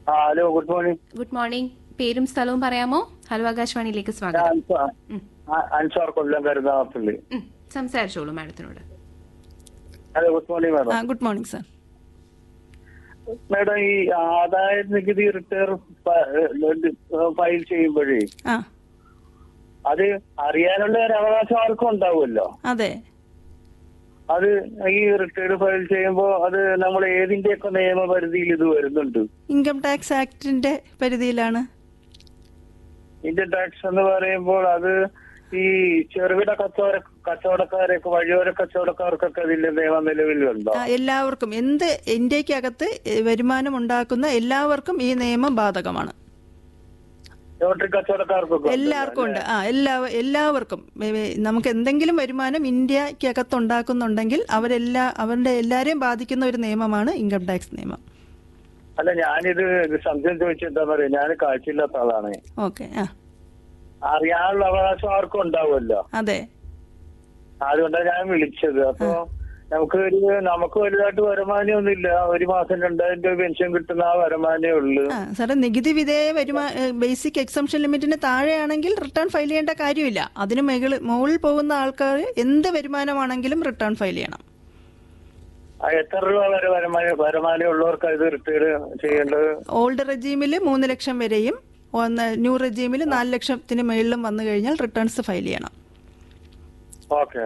ആ hello good morning good morning പേരും സ്ഥലവും പറയാമോ ഹലോ ആകാശവാണിയിലേക്ക് ഞാൻ സ്വാഗതം അൻസാർ ഉം. ആ- അൻസാർ കൊല്ലം കരുതാപ്പള്ളി ഉം, സംസാരിച്ചോളൂ മാഡത്തിനോട് ഹലോ ഗുഡ് മോർണിംഗ് ആ madam good morning sir madam ഈ ആദായ നികുതി റിട്ടേൺ ഫയൽ ചെയ്യുമ്പോഴേ ആ അത് അറിയാനുള്ള ഒരു അവകാശം ആർക്കും ഉണ്ടാവുമല്ലോ അതെ അത് ഈ റിട്ടേൺ ഫയൽ ചെയ്യുമ്പോൾ അത് നമ്മൾ ഏതിന്റെയൊക്കെ നിയമപരിധിയിൽ ഇത് വരുന്നുണ്ട് ഇൻകം ടാക്സ് ആക്ടിന്റെ പരിധിയിലാണ് ഇന്ത്യൻ ടാക്സ് എന്ന് പറയുമ്പോൾ അത് ഈ ചെറുകിട കച്ചവട കച്ചവടക്കാരൊക്കെ വഴിയോര കച്ചവടക്കാർക്കൊക്കെ അതിന്റെ നിയമം നിലവിലുണ്ടോ ആ, എല്ലാവർക്കും എന്ത് ഇന്ത്യക്കകത്ത് വരുമാനം ഉണ്ടാക്കുന്ന എല്ലാവർക്കും ഈ നിയമം ബാധകമാണ് ലോട്ടറി കച്ചവടക്കാർക്കൊക്കെ ഉണ്ടല്ലോ, എല്ലാവർക്കും ഉണ്ട് അല്ലേ? ആ എല്ലാ എല്ലാവർക്കും വെ- വെ- നമുക്ക് എന്തെങ്കിലും വരുമാനം ഇന്ത്യക്കകത്ത് ഉണ്ടാക്കുന്നുണ്ടെങ്കിൽ അവരെല്ലാ അവരുടെ എല്ലാവരെയും ബാധിക്കുന്ന ഒരു നിയമമാണ് ഇൻകം ടാക്സ് നിയമം അല്ല ഞാനിത് ഇത് സംശയം ചോദിച്ചെന്താ പറയാ ഞാൻ കാഴ്ചയില്ലാത്ത ആളാണ് ഓക്കെ ആ അറിയാനുള്ള അവകാശം ആർക്കും ഉണ്ടാവുമല്ലോ അതെ അതുകൊണ്ടാണ് ഞാൻ വിളിച്ചത് അപ്പൊ നമുക്ക് ഒരു നമുക്ക് വലുതായിട്ട് വരുമാനം ഒന്നുമില്ല ഒരു മാസം രണ്ടായിരം രൂപ പെൻഷൻ കിട്ടുന്ന ആ വരുമാനമേ ഉള്ളൂ ആ സാറേ നികുതി വിധേയ വരുമാ ബേസിക് എക്സംഷൻ ലിമിറ്റിന് താഴെയാണെങ്കിൽ റിട്ടേൺ ഫയൽ ചെയ്യേണ്ട കാര്യമില്ല അതിന് മുകളിൽ മുകളിൽ പോകുന്ന ആൾക്കാർ എന്ത് വരുമാനമാണെങ്കിലും റിട്ടേൺ ഫയൽ ചെയ്യണം ആ എത്ര രൂപ വരെ വരുമാനം വരുമാനം ഉള്ളവർക്ക് ഇത് റിട്ടേൺ ചെയ്യേണ്ടത് ഓൾഡ് റെജീമിൽ മൂന്ന് ലക്ഷം വരെയും ഒന്ന് ന്യൂ റെജീമിൽ നാല് ലക്ഷത്തിന് മുകളിലും വന്നു കഴിഞ്ഞാൽ റിട്ടേൺസ് ഫയൽ ചെയ്യണം ഓക്കെ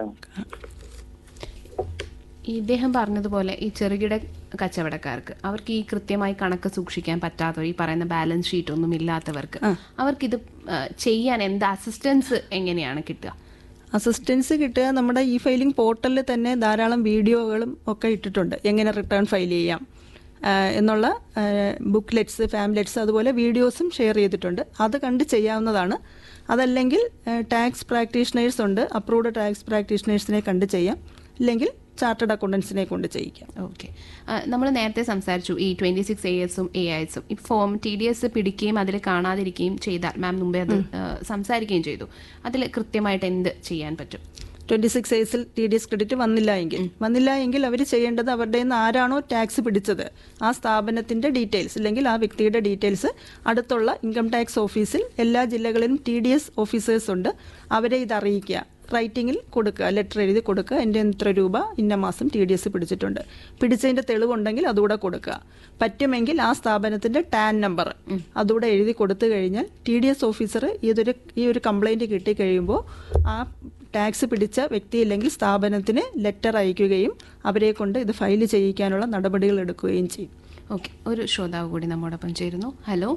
ഈ ഇദ്ദേഹം പറഞ്ഞതുപോലെ ഈ ചെറുകിട കച്ചവടക്കാർക്ക് അവർക്ക് ഈ കൃത്യമായി കണക്ക് സൂക്ഷിക്കാൻ പറ്റാത്തവർ ഈ പറയുന്ന ബാലൻസ് ഷീറ്റ് ഒന്നും ഇല്ലാത്തവർക്ക് അവർക്ക് ഇത് ആ, ചെയ്യാൻ എന്ത് അസിസ്റ്റൻസ് എങ്ങനെയാണ് കിട്ടുക അസിസ്റ്റൻസ് കിട്ടുക നമ്മുടെ ഈ ഫയലിംഗ് പോർട്ടലിൽ തന്നെ ധാരാളം വീഡിയോകളും ഒക്കെ ഇട്ടിട്ടുണ്ട് എങ്ങനെ റിട്ടേൺ ഫയൽ ചെയ്യാം ആ, എന്നുള്ള ബുക്ക്ലെറ്റ്സ് ഫാംലെറ്റ്സ് അതുപോലെ വീഡിയോസും ഷെയർ ചെയ്തിട്ടുണ്ട് അത് കണ്ട് ചെയ്യാവുന്നതാണ് അതല്ലെങ്കിൽ ടാക്സ് പ്രാക്ടീഷണേഴ്സ് ഉണ്ട് അപ്രൂവ്ഡ് ടാക്സ് പ്രാക്ടീഷണേഴ്സിനെ കണ്ട് ചെയ്യാം ഇല്ലെങ്കിൽ ചാർട്ടേഡ് അക്കൗണ്ടൻസിനെ കൊണ്ട് ചെയ്യിക്കാം ഓക്കെ നമ്മൾ നേരത്തെ സംസാരിച്ചു ഈ ട്വന്റി സിക്സ് എ എസും എ ഐസും ഈ ഫോം ടി ഡി എസ് പിടിക്കുകയും അതിൽ കാണാതിരിക്കുകയും ചെയ്താൽ മാം മുമ്പേ അത് ആ, സംസാരിക്കുകയും ചെയ്തു അതിൽ കൃത്യമായിട്ട് എന്ത് ചെയ്യാൻ പറ്റും ട്വന്റി സിക്സ് എയ്സിൽ ടി ഡി എസ് ക്രെഡിറ്റ് വന്നില്ല എങ്കിൽ വന്നില്ല എങ്കിൽ അവർ ചെയ്യേണ്ടത് അവരുടെ നിന്ന് ആരാണോ ടാക്സ് പിടിച്ചത് ആ സ്ഥാപനത്തിന്റെ ഡീറ്റെയിൽസ് അല്ലെങ്കിൽ ആ വ്യക്തിയുടെ ഡീറ്റെയിൽസ് അടുത്തുള്ള ഇൻകം ടാക്സ് ഓഫീസിൽ എല്ലാ ജില്ലകളിലും ടി ഡി എസ് ഓഫീസേഴ്സ് ഉണ്ട് അവരെ ഇത് അറിയിക്കുക റൈറ്റിംഗിൽ കൊടുക്കുക ലെറ്റർ എഴുതി കൊടുക്കുക എൻ്റെ ഇത്ര രൂപ ഇന്ന മാസം ടി ഡി എസ് പിടിച്ചിട്ടുണ്ട് പിടിച്ചതിന്റെ തെളിവുണ്ടെങ്കിൽ അതുകൂടെ കൊടുക്കുക പറ്റുമെങ്കിൽ ആ സ്ഥാപനത്തിന്റെ ടാൻ നമ്പർ അതുകൂടെ എഴുതി കൊടുത്തു കഴിഞ്ഞാൽ ടി ഡി എസ് ഓഫീസർ ഇതൊരു ഈ ഒരു കംപ്ലൈന്റ് കിട്ടിക്കഴിയുമ്പോൾ ആ ടാക്സ് പിടിച്ച വ്യക്തിയില്ലെങ്കിൽ സ്ഥാപനത്തിന് ലെറ്റർ അയക്കുകയും അവരെ കൊണ്ട് ഇത് ഫയൽ ചെയ്യിക്കാനുള്ള നടപടികൾ എടുക്കുകയും ചെയ്യും ഓക്കെ ഒരു ശ്രോതാവ് കൂടി നമ്മോടൊപ്പം ചേരുന്നു ഹലോ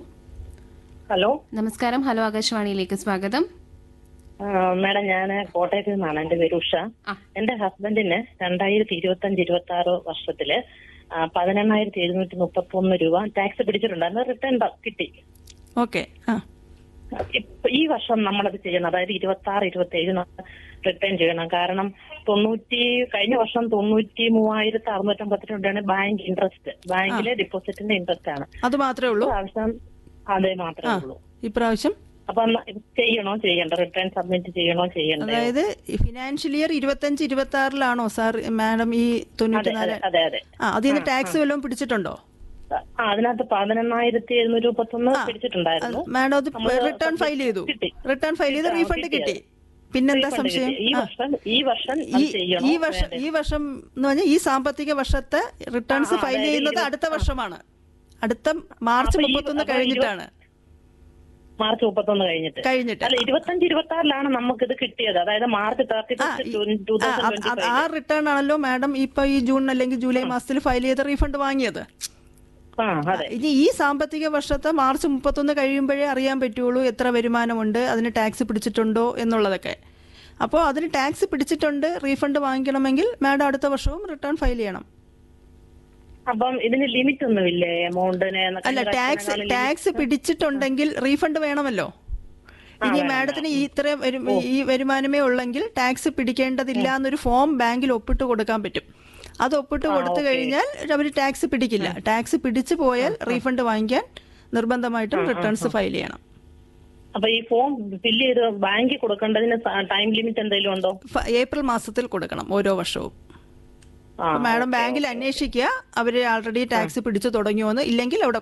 ഹലോ നമസ്കാരം ഹലോ ആകാശവാണിയിലേക്ക് സ്വാഗതം ആ, മാഡം ഞാൻ കോട്ടയത്ത് നിന്നാണ് എന്റെ പേര് ഉഷ ആ. എന്റെ ഹസ്ബൻഡിന് രണ്ടായിരത്തി ഇരുപത്തി അഞ്ച് ഇരുപത്തി ആറ് വർഷത്തില് ആ, പതിനെണ്ണായിരത്തി എഴുന്നൂറ്റി മുപ്പത്തി ഒന്ന് രൂപ ടാക്സ് പിടിച്ചിട്ടുണ്ടായിരുന്നു റിട്ടേൺ കിട്ടി ഓക്കെ ആ ഇപ്പ- ഈ വർഷം നമ്മളത് ചെയ്യണം അതായത് ഇരുപത്തി ആറ് ഇരുപത്തി ഏഴ് റിട്ടേൺ ചെയ്യണം കാരണം തൊണ്ണൂറ്റി കഴിഞ്ഞ വർഷം തൊണ്ണൂറ്റി മൂവായിരത്തി അറുന്നൂറ്റമ്പത്തി രൂപയാണ് ബാങ്ക് ഇൻട്രസ്റ്റ് ബാങ്കിലെ ഡിപ്പോസിറ്റിന്റെ ഇൻട്രസ്റ്റ് ആണ് അത് മാത്രമേ ഉള്ളൂ പ്രാവശ്യം അതേ മാത്രമേ ആ ഉള്ളൂ ഇപ്രാവശ്യം അപ്പൊ എന്നാ ഇത് ചെയ്യണോ ചെയ്യണ്ട റിട്ടേൺ സബ്മിറ്റ് ചെയ്യണോ ചെയ്യണ്ടേ അതായത് ഫിനാൻഷ്യൽ ഇയർ ഇരുപത്തഞ്ച് ഇരുപത്തി ആറിലാണോ സാർ മാഡം ഈ അതെ തൊണ്ണൂറ്റിനാല് അതെ അതെ അതെ ആ അതിൽ നിന്ന് ടാക്സ് വല്ലതും പിടിച്ചിട്ടുണ്ടോ ആ അതിനകത്ത് പതിനെണ്ണായിരത്തി എഴുന്നൂറ്റി മുപ്പത്തൊന്ന് പിടിച്ചിട്ടുണ്ടായിരുന്നു മാഡം അത് നമ്മള് റിട്ടേൺ ഫയൽ ചെയ്തു കിട്ടി. റിട്ടേൺ ഫയൽ ചെയ്ത് ആ, റീഫണ്ട് കിട്ടി കിട്ടി പിന്നെന്താ Refund സംശയം കിട്ടി. ഈ ആ. വർഷം ഈ വർഷം ഈ അത് ചെയ്യണോ ഈ വർഷം ഈ വർഷം എന്ന് പറഞ്ഞാൽ ഈ സാമ്പത്തിക വർഷത്തെ റിട്ടേൺസ് ആ, ആ, ഫയൽ അതായത് ചെയ്യുന്നത് ഇരുപത്- അടുത്ത വർഷമാണ് അടുത്ത മാർച്ച് അപ്പൊ ഈ- മുപ്പത്തൊന്ന് അപ്പൊ കഴിഞ്ഞിട്ടാണ് മാർച്ച് മുപ്പത്തൊന്ന് കഴിഞ്ഞിട്ട് കഴിഞ്ഞിട്ട് അല്ല ഇരുപത്തഞ്ച് ഇരുപത്തി ആറിലാണ് നമുക്ക് ഇത് കിട്ടിയത് അതായത് മാർച്ച് തേർട്ടി ആ, ഫസ്റ്റ് ഈ- ടൂ ആ, അത് തൗസൻഡ് അത് ആ റിട്ടേൺ ആണല്ലോ മാഡം ഇപ്പൊ ഈ ജൂൺ അല്ലെങ്കിൽ ജൂലൈ മാസത്തിൽ ഫയൽ ചെയ്ത റീഫണ്ട് വാങ്ങിയത് ആ അതെ ഇനി ഈ സാമ്പത്തിക വർഷത്തെ മാർച്ച് മുപ്പത്തൊന്ന് കഴിയുമ്പോഴേ അറിയാൻ പറ്റുള്ളൂ എത്ര വരുമാനമുണ്ട് അതിന് ടാക്സ് പിടിച്ചിട്ടുണ്ടോ എന്നുള്ളതൊക്കെ അപ്പോൾ അതിന് ടാക്സ് പിടിച്ചിട്ടുണ്ട് റീഫണ്ട് വാങ്ങിക്കണമെങ്കിൽ മാഡം അടുത്ത വർഷവും റിട്ടേൺ ഫയൽ ചെയ്യണം അപ്പം ഇതിന് ലിമിറ്റ് ഒന്നുമില്ലേ എമൗണ്ടിന് അല്ല ടാക്സ് ടാക്സ് പിടിച്ചിട്ടുണ്ടെങ്കിൽ റീഫണ്ട് വേണമല്ലോ ഇനി മാഡത്തിന് ഈ ഇത്ര വരു- ഈ വരുമാനമേ ഉള്ളെങ്കിൽ ടാക്സ് പിടിക്കേണ്ടതില്ല എന്നൊരു ഫോം ബാങ്കിൽ ഒപ്പിട്ട് കൊടുക്കാൻ പറ്റും അത് ഒപ്പിട്ട് കൊടുത്തു കഴിഞ്ഞാൽ അവർ ടാക്സ് പിടിക്കില്ല ടാക്സ് പിടിച്ചു പോയാൽ റീഫണ്ട് വാങ്ങിക്കാൻ നിർബന്ധമായിട്ടും റിട്ടേൺസ് ഫയൽ ചെയ്യണം അപ്പൊ ഈ ഫോം ഫില്ല് ചെയ്ത് ബാങ്കിൽ കൊടുക്കേണ്ടതിന് ടൈം ലിമിറ്റ് എന്തെങ്കിലും ഉണ്ടോ ഫ- ഏപ്രിൽ മാസത്തിൽ കൊടുക്കണം ഓരോ വർഷവും ആ മാഡം ബാങ്കിൽ അന്വേഷിക്കുക അവർ ആൾറെഡി ടാക്സ് പിടിച്ചു തുടങ്ങിയോന്ന് ഇല്ലെങ്കിൽ അവിടെ